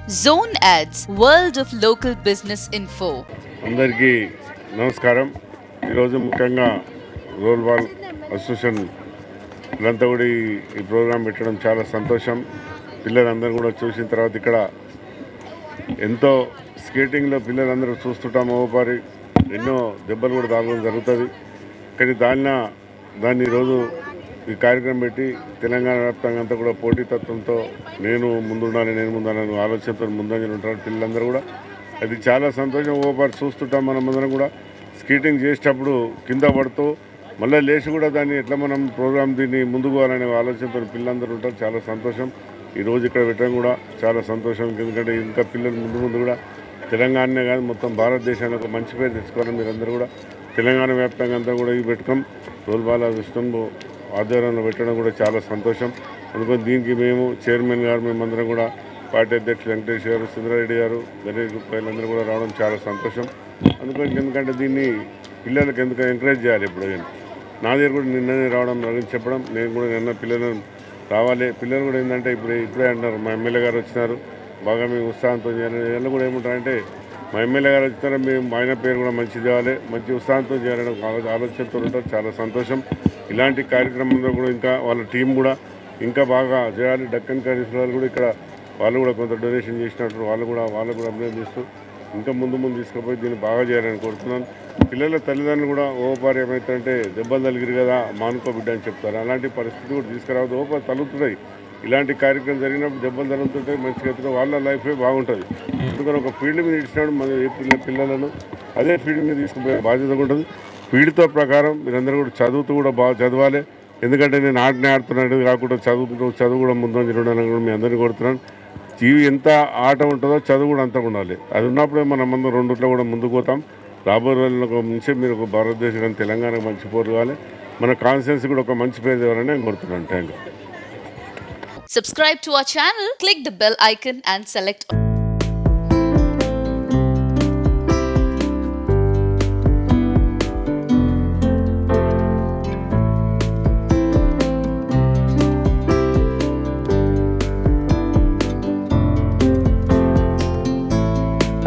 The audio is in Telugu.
Zone Ads, World of Local Business Info. అందరికీ నమస్కారం ఈరోజు ముఖ్యంగా రోల్ బాల్ అసోసియేషన్ వీళ్ళంతా కూడా ఈ- ఈ ప్రోగ్రాం పెట్టడం చాలా సంతోషం పిల్లలందరూ కూడా చూసిన తర్వాత ఇక్కడ ఎంతో స్కేటింగ్లో పిల్లలందరూ చూస్తుంటాం ఓపారి ఎన్నో దెబ్బలు కూడా తాగడం జరుగుతుంది కానీ దానిన దాన్ని ఈరోజు ఈ కార్యక్రమం పెట్టి తెలంగాణ వ్యాప్తంగా అంతా కూడా పోటీతత్వంతో నేను ముందుండాలి నేను ముందుండాలని ఆలోచనతో ముందంజలు ఉంటారు పిల్లలందరూ కూడా అది చాలా సంతోషం ఓపారి చూస్తుంటాం మనం అందరం కూడా స్కేటింగ్ చేసేటప్పుడు కింద పడుతూ మళ్ళీ లేచి కూడా దాన్ని ఎట్లా మనం ప్రోగ్రామ్ దీన్ని ముందుకు పోవాలనే ఆలోచనతో పిల్లలందరూ ఉంటారు చాలా సంతోషం ఈ రోజు ఇక్కడ పెట్టడం కూడా చాలా సంతోషం ఎందుకంటే ఇంకా పిల్లలు ముందు ముందు కూడా తెలంగాణనే కాదు మొత్తం భారతదేశానికి ఒక మంచి పేరు తెచ్చుకోవాలని మీరందరూ కూడా తెలంగాణ వ్యాప్తంగా అంతా కూడా ఇవి పెట్టుకోం రోల్ బాల విష్ణు ఆధ్వర్యంలో పెట్టడం కూడా చాలా సంతోషం అందుకని దీనికి మేము చైర్మన్ గారు మేమందరం కూడా పార్టీ అధ్యక్షులు వెంకటేష్ గారు సుందరారెడ్డి గారు గణేష్ గుప్తా వీళ్ళందరూ కూడా రావడం చాలా సంతోషం అందుకని ఎందుకంటే దీన్ని పిల్లలకు ఎందుకు ఎంకరేజ్ చేయాలి ఇప్పుడు నా దగ్గర కూడా నిన్ననే రావడం రవిని చెప్పడం నేను కూడా నిన్న పిల్లలను రావాలి పిల్లలు కూడా ఏంటంటే ఇప్పుడు ఇప్పుడే అంటారు మా ఎమ్మెల్యే గారు వచ్చినారు బాగా మేము ఉత్సాహంతో చేయాలి వీళ్ళు కూడా ఏమంటారంటే మా ఎమ్మెల్యే గారు వచ్చినారు మేము ఆయన పేరు కూడా మంచి చేయాలి మంచి ఉత్సాహంతో చేయాలని ఒక ఆలో- ఆలోచనతో ఉంటారు చాలా సంతోషం ఇలాంటి కార్యక్రమంలో కూడా ఇంకా వాళ్ళ టీం కూడా ఇంకా బాగా చేయాలి డక్కన్ కరీస్ వాళ్ళు కూడా ఇక్కడ వాళ్ళు కూడా కొంత డొనేషన్ చేసినట్టు వాళ్ళు కూడా వాళ్ళు కూడా అభినందిస్తూ ఇంకా ముందు ముందు తీసుకుపోయి దీన్ని బాగా చేయాలని కోరుతున్నాను పిల్లల తల్లిదండ్రులు కూడా ఓపారి ఏమవుతారంటే దెబ్బలు తగిలిరు కదా మానుకో బిడ్డ అని చెప్తారు అలాంటి పరిస్థితి కూడా తీసుకురావద్దు ఓపారి తలుగుతున్నాయి ఇలాంటి కార్యక్రమం జరిగినప్పుడు దెబ్బలు తగులుతుంటాయి మంచిగా ఎత్తున వాళ్ళ లైఫే బాగుంటుంది అందుకని ఒక ఫీల్డ్ మీద ఇచ్చినాడు మన ఏ పిల్ల పిల్లలను అదే ఫీల్డ్ మీద తీసుకుపోయే బాధ్యత కూడా ఉంటుంది ఫీల్డ్తో ప్రకారం మీరందరూ కూడా చదువుతూ కూడా బాగా చదవాలి ఎందుకంటే నేను ఆటనే ఆడుతున్నాడు కాకుండా చదువుకుంటూ చదువు కూడా ముందు ఉండాలని కూడా మీ అందరినీ కొడుతున్నాను జీవి ఎంత ఆట ఉంటుందో చదువు కూడా అంత ఉండాలి అది ఉన్నప్పుడే మనం అందరం రెండుట్లో కూడా ముందుకు పోతాం రాబోయే రోజుల్లో నుంచి మీరు ఒక భారతదేశం కానీ తెలంగాణకు మంచి పోరు కావాలి మన కాన్స్టిట్యున్సీ కూడా ఒక మంచి పేరు తేవాలని నేను కోరుతున్నాను thank you Subscribe to our channel, click the bell icon, and select